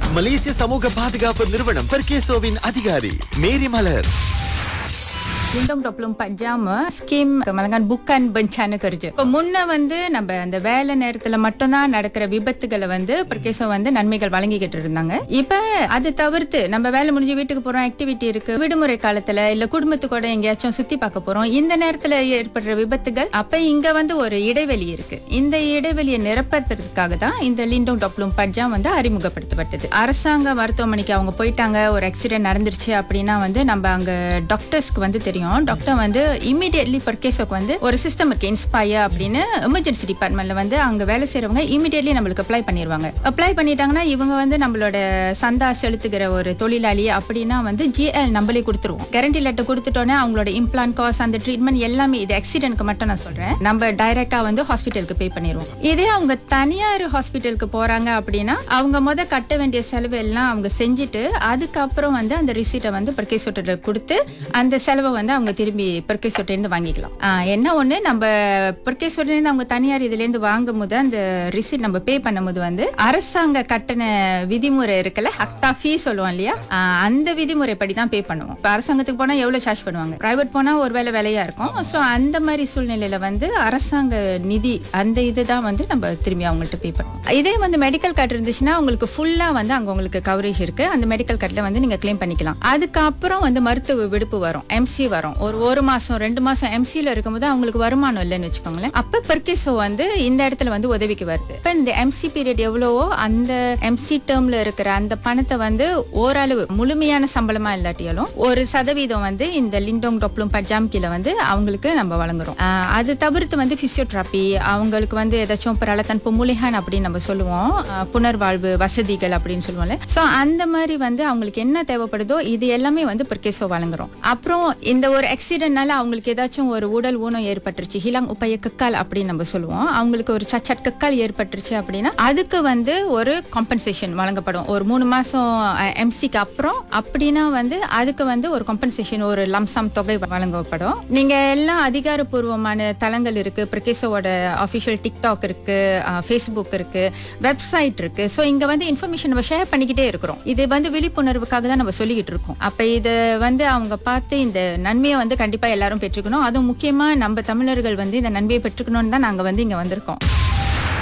மலேசிய சமூக பாதுகாப்பு நிறுவனம் பெர்கேசோவின் அதிகாரி Mary Malar Lindung 24 jam scheme கமலங்கான் புக்கன் பெஞ்சான கருஜு இப்போ முன்ன வந்து நம்ம அந்த வேலை நேரத்துல மட்டும்தான் நடக்கிற விபத்துகளை வந்து பிரகேசம் வந்து நன்மைகள் வழங்கிக்கிட்டு இருந்தாங்க இப்ப அது தவிர்த்து நம்ம வேலை முடிஞ்சு வீட்டுக்கு போறோம் ஆக்டிவிட்டி இருக்கு விடுமுறை காலத்துல இல்ல குடும்பத்துக்கூட எங்கேயாச்சும் சுத்தி பார்க்க போறோம் இந்த நேரத்துல ஏற்படுற விபத்துகள் அப்ப இங்க வந்து ஒரு இடைவெளி இருக்கு இந்த இடைவெளியை நிரப்பறதுக்காக தான் இந்த லிண்டோங் டொப்ளும் பட்ஜாம் வந்து அறிமுகப்படுத்தப்பட்டது அரசாங்க மருத்துவமனைக்கு அவங்க போயிட்டாங்க ஒரு ஆக்சிடென்ட் நடந்துருச்சு அப்படின்னா வந்து நம்ம அங்க டாக்டர்ஸ்க்கு வந்து தெரியும் டாக்டர் வந்து இமிடியட்லி பர் கேஸுக்கு வந்து ஒரு சிஸ்டம் இருக்கு இன்ஸ்பயர் அப்படின்னு எமர்ஜென்சி டிபார்ட்மெண்ட்ல வந்து அங்க வேலை செய்யறவங்க இமிடியட்லி நம்மளுக்கு அப்ளை பண்ணிடுவாங்க அப்ளை பண்ணிட்டாங்கன்னா இவங்க வந்து நம்மளோட சந்தா செலுத்துகிற ஒரு தொழிலாளி அப்படின்னா வந்து ஜிஎல் நம்மளே கொடுத்துருவோம் கேரண்டி லெட்டர் கொடுத்துட்டோன்னே அவங்களோட இம்ப்ளான் காஸ்ட் அந்த ட்ரீட்மெண்ட் எல்லாமே இது ஆக்சிடென்ட்க்கு மட்டும் நான் சொல்றேன் நம்ம டைரக்டா வந்து ஹாஸ்பிட்டலுக்கு பே பண்ணிடுவோம் இதே அவங்க தனியார் ஹாஸ்பிட்டலுக்கு போறாங்க அப்படின்னா அவங்க முத கட்ட வேண்டிய செலவு எல்லாம் அவங்க செஞ்சுட்டு அதுக்கப்புறம் வந்து அந்த ரிசீட்டை வந்து பர்கேஸ் கொடுத்து அந்த செலவை வந்து அவங்க திரும்பி பர்கேஸ் இருந்து வாங்கிக்கலாம் ஆஹ் என்ன ஒண்ணு நம்ம பர்கேஸ் இருந்து அவங்க தனியார் இதுல இருந்து வாங்கும் போது அந்த ரிசீட் நம்ம பே பண்ணும்போது வந்து அரசாங்க கட்டண விதிமுறை இருக்குல்ல ஹக்தா ஃபீ சொல்லுவோம் இல்லையா ஆஹ் அந்த விதிமுறைப்படி தான் பே பண்ணுவோம் இப்போ அரசாங்கத்துக்கு போனா எவ்வளவு சார்ஜ் பண்ணுவாங்க பிரைவேட் போனா ஒருவேளை விலையா இருக்கும் ஸோ அந்த மாதிரி சூழ்நிலையில வந்து அரசாங்க நிதி அந்த இதுதான் வந்து நம்ம திரும்பி அவங்கள்ட்ட பே பண்ணுவோம் இதே வந்து மெடிக்கல் கார்டு இருந்துச்சுன்னா உங்களுக்கு ஃபுல்லா வந்து அங்க உங்களுக்கு கவரேஜ் இருக்கு அந்த மெடிக்கல் கார்டுல வந்து நீங்க கிளைம் பண்ணிக்கலாம் அதுக்கப்புறம் வந்து மருத்துவ விடுப்பு வரும் எம்சி வரும் ஒரு ஒரு மாசம் ரெண்டு மாசம் எம்சில இருக்கும்போது அவங்களுக்கு வருமானம் இல்லைன்னு வச்சுக்கோங்களேன் அப்ப பெர்கேசோ வந்து இந்த இடத்துல வந்து உதவிக்கு வருது இப்ப இந்த எம்சி பீரியட் எவ்வளவோ அந்த எம்சி டேர்ம்ல இருக்கிற அந்த பணத்தை வந்து ஓரளவு முழுமையான சம்பளமா இல்லாட்டியாலும் ஒரு சதவீதம் வந்து இந்த லிண்டோங் டொப்ளும் பஜாம் கீழ வந்து அவங்களுக்கு நம்ம வழங்குறோம் ஆஹ் அது தவிர்த்து வந்து பிசியோதெரப்பி அவங்களுக்கு வந்து ஏதாச்சும் பிரலத்தன் பொமுலிஹான் அப்படின்னு நம்ம சொல்லுவோம் ஆஹ் புனர்வாழ்வு வசதிகள் அப்படின்னு சொல்லுவோம்ல சோ அந்த மாதிரி வந்து அவங்களுக்கு என்ன தேவைப்படுதோ இது எல்லாமே வந்து பெர்கேசோ வழங்குறோம் அப்புறம் இந்த ஒரு ஆக்சிடென்ட்னால அவங்களுக்கு ஏதாச்சும் ஒரு உடல் ஊனம் ஏற்பட்டுருச்சு ஹிலாங் உப்பைய கக்கால் அப்படின்னு நம்ம சொல்லுவோம் அவங்களுக்கு ஒரு சச்சட் கக்கால் ஏற்பட்டுருச்சு அப்படின்னா அதுக்கு வந்து ஒரு காம்பன்சேஷன் வழங்கப்படும் ஒரு மூணு மாசம் எம்சிக்கு அப்புறம் அப்படின்னா வந்து அதுக்கு வந்து ஒரு காம்பன்சேஷன் ஒரு லம்சம் தொகை வழங்கப்படும் நீங்க எல்லாம் அதிகாரப்பூர்வமான தளங்கள் இருக்கு பிரகேசோட அஃபிஷியல் டிக்டாக் இருக்கு ஃபேஸ்புக் இருக்கு வெப்சைட் இருக்கு ஸோ இங்க வந்து இன்ஃபர்மேஷன் நம்ம ஷேர் பண்ணிக்கிட்டே இருக்கிறோம் இது வந்து விழிப்புணர்வுக்காக தான் நம்ம சொல்லிக்கிட்டு இருக்கோம் அப்ப இது வந்து அவங்க பார்த்து இந்த நன்மையை வந்து கண்டிப்பா எல்லாரும் பெற்றுக்கணும் அதுவும் முக்கியமா நம்ம தமிழர்கள் வந்து இந்த நன்மையை பெற்றுக்கணும்னு தான் நாங்க வந்து இங்க வந்திருக்கோம்